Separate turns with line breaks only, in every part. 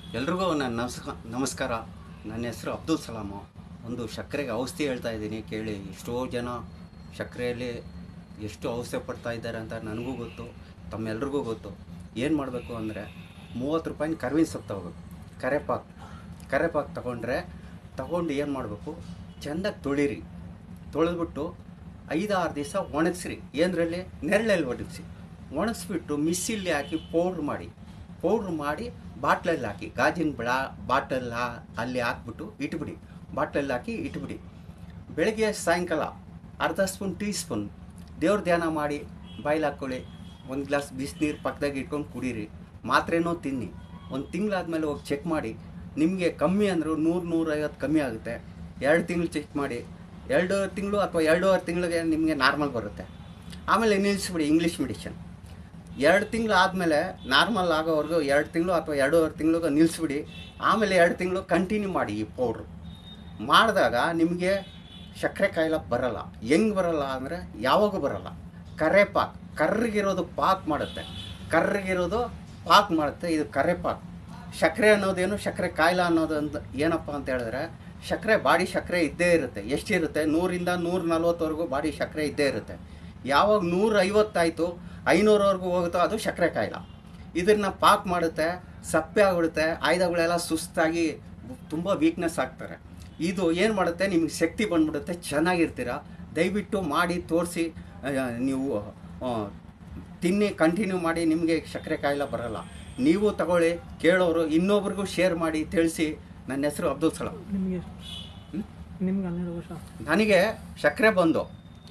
ಎಲ್ರಿಗೂ ನನ್ನ ನಮಸ್ಕ ನಮಸ್ಕಾರ ನನ್ನ ಹೆಸರು ಅಬ್ದುಲ್ ಸಲಾಮು ಒಂದು ಸಕ್ಕರೆಗೆ ಔಷಧಿ ಹೇಳ್ತಾ ಇದ್ದೀನಿ ಕೇಳಿ ಎಷ್ಟೋ ಜನ ಸಕ್ಕರೆಯಲ್ಲಿ ಎಷ್ಟು ಔಷಧಿ ಪಡ್ತಾ ಇದ್ದಾರೆ ಅಂತ ನನಗೂ ಗೊತ್ತು ತಮ್ಮೆಲ್ರಿಗೂ ಗೊತ್ತು ಏನು ಮಾಡಬೇಕು ಅಂದರೆ ಮೂವತ್ತು ರೂಪಾಯಿನ ಕರ್ವಿನ ಸೊಪ್ಪು ತಗೋಬೇಕು ಕರೆಪಾಕ್ ಕರೆಪಾಕ್ ತಗೊಂಡ್ರೆ ತಗೊಂಡು ಏನು ಮಾಡಬೇಕು ಚೆಂದಾಗಿ ತೊಳಿರಿ ತೊಳೆದ್ಬಿಟ್ಟು ಐದಾರು ದಿವಸ ಒಣಗಿಸ್ರಿ ಏನರಲ್ಲಿ ನೆರಳಲ್ಲಿ ಒಣಗಿಸಿ ಒಣಗಿಸ್ಬಿಟ್ಟು ಮಿಸ್ಸಿಲ್ಲಿ ಹಾಕಿ ಪೌಡ್ರ್ ಮಾಡಿ ಪೌಡ್ರ್ ಮಾಡಿ ಬಾಟ್ಲಲ್ಲಿ ಹಾಕಿ ಗಾಜಿನ ಬಳ ಬಾಟಲ್ ಅಲ್ಲಿ ಹಾಕ್ಬಿಟ್ಟು ಇಟ್ಬಿಡಿ ಬಾಟ್ಲಲ್ಲಿ ಹಾಕಿ ಇಟ್ಬಿಡಿ ಬೆಳಗ್ಗೆ ಸಾಯಂಕಾಲ ಅರ್ಧ ಸ್ಪೂನ್ ಟೀ ಸ್ಪೂನ್ ದೇವ್ರ ಧ್ಯಾನ ಮಾಡಿ ಬಾಯ್ಲಿ ಹಾಕ್ಕೊಳ್ಳಿ ಒಂದು ಗ್ಲಾಸ್ ಬಿಸಿನೀರು ಪಕ್ಕದಾಗ ಇಟ್ಕೊಂಡು ಕುಡೀರಿ ಮಾತ್ರೆನೂ ತಿನ್ನಿ ಒಂದು ತಿಂಗಳಾದ್ಮೇಲೆ ಹೋಗಿ ಚೆಕ್ ಮಾಡಿ ನಿಮಗೆ ಕಮ್ಮಿ ಅಂದರೂ ನೂರು ನೂರೈವತ್ತು ಕಮ್ಮಿ ಆಗುತ್ತೆ ಎರಡು ತಿಂಗಳು ಚೆಕ್ ಮಾಡಿ ಎರಡು ತಿಂಗಳು ಅಥವಾ ಎರಡೂವರೆ ತಿಂಗಳಿಗೆ ನಿಮಗೆ ನಾರ್ಮಲ್ ಬರುತ್ತೆ ಆಮೇಲೆ ನಿಲ್ಲಿಸ್ಬಿಡಿ ಇಂಗ್ಲೀಷ್ ಮೆಡಿಷನ್ ಎರಡು ತಿಂಗಳು ಆದಮೇಲೆ ನಾರ್ಮಲ್ ಆಗೋವರೆಗೂ ಎರಡು ತಿಂಗಳು ಅಥವಾ ಎರಡೂವರೆ ತಿಂಗಳಿಗೆ ನಿಲ್ಲಿಸ್ಬಿಡಿ ಆಮೇಲೆ ಎರಡು ತಿಂಗಳು ಕಂಟಿನ್ಯೂ ಮಾಡಿ ಈ ಪೌಡ್ರು ಮಾಡಿದಾಗ ನಿಮಗೆ ಸಕ್ಕರೆ ಕಾಯಿಲೆ ಬರಲ್ಲ ಹೆಂಗೆ ಬರಲ್ಲ ಅಂದರೆ ಯಾವಾಗೂ ಬರಲ್ಲ ಕರೆ ಪಾಕ್ ಕರ್ರಗಿರೋದು ಪಾಕ್ ಮಾಡುತ್ತೆ ಕರ್ರಗಿರೋದು ಪಾಕ್ ಮಾಡುತ್ತೆ ಇದು ಕರೆ ಪಾಕ್ ಸಕ್ಕರೆ ಅನ್ನೋದೇನು ಸಕ್ಕರೆ ಕಾಯಿಲೆ ಅನ್ನೋದು ಅಂತ ಏನಪ್ಪ ಅಂತ ಹೇಳಿದ್ರೆ ಸಕ್ಕರೆ ಬಾಡಿ ಸಕ್ಕರೆ ಇದ್ದೇ ಇರುತ್ತೆ ಎಷ್ಟಿರುತ್ತೆ ನೂರಿಂದ ನೂರ ನಲ್ವತ್ತವರೆಗೂ ಬಾಡಿ ಸಕ್ಕರೆ ಇದ್ದೇ ಇರುತ್ತೆ ಯಾವಾಗ ನೂರ ಐವತ್ತಾಯಿತು ಐನೂರವರೆಗೂ ಹೋಗುತ್ತೋ ಅದು ಸಕ್ಕರೆ ಕಾಯಿಲೆ ಇದನ್ನ ಪಾಕ್ ಮಾಡುತ್ತೆ ಸಪ್ಪೆ ಆಗಿಬಿಡುತ್ತೆ ಆಯುಧಗಳೆಲ್ಲ ಸುಸ್ತಾಗಿ ತುಂಬ ವೀಕ್ನೆಸ್ ಆಗ್ತಾರೆ ಇದು ಏನು ಮಾಡುತ್ತೆ ನಿಮಗೆ ಶಕ್ತಿ ಬಂದ್ಬಿಡುತ್ತೆ ಚೆನ್ನಾಗಿರ್ತೀರ ದಯವಿಟ್ಟು ಮಾಡಿ ತೋರಿಸಿ ನೀವು ಆ, ತಿನ್ನಿ ಕಂಟಿನ್ಯೂ ಮಾಡಿ ನಿಮಗೆ ಸಕ್ಕರೆ ಕಾಯಿಲೆ ಬರಲ್ಲ ನೀವು ತಗೊಳ್ಳಿ ಕೇಳೋರು ಇನ್ನೊಬ್ರಿಗೂ ಶೇರ್ ಮಾಡಿ ತಿಳಿಸಿ ನನ್ನ ಹೆಸರು ಅಬ್ದುಲ್ ಸಲಾಂ
ನಿಮಗೆ ನಿಮ್ಗೆ ಹನ್ನೆರಡು ವರ್ಷ
ನನಗೆ ಸಕ್ಕರೆ ಬಂದು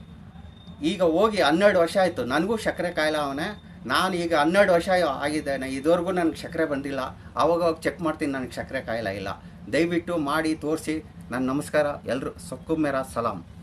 ಈಗ ಹೋಗಿ ಹನ್ನೆರಡು ವರ್ಷ ಆಯಿತು ನನಗೂ ಸಕ್ಕರೆ ಕಾಯಿಲೆ ಅವನೇ ನಾನು ಈಗ ಹನ್ನೆರಡು ವರ್ಷ ಆಗಿದೆ ನಾ ಇದುವರೆಗೂ ನನಗೆ ಸಕ್ಕರೆ ಬಂದಿಲ್ಲ ಆವಾಗ ಹೋಗಿ ಚೆಕ್ ಮಾಡ್ತೀನಿ ನನಗೆ ಸಕ್ಕರೆ ಕಾಯಿಲೆ ಇಲ್ಲ ದಯವಿಟ್ಟು ಮಾಡಿ ತೋರಿಸಿ ನನ್ನ ನಮಸ್ಕಾರ ಎಲ್ಲರೂ ಸೊಕ್ಕು ಮೇರಾ ಸಲಾಂ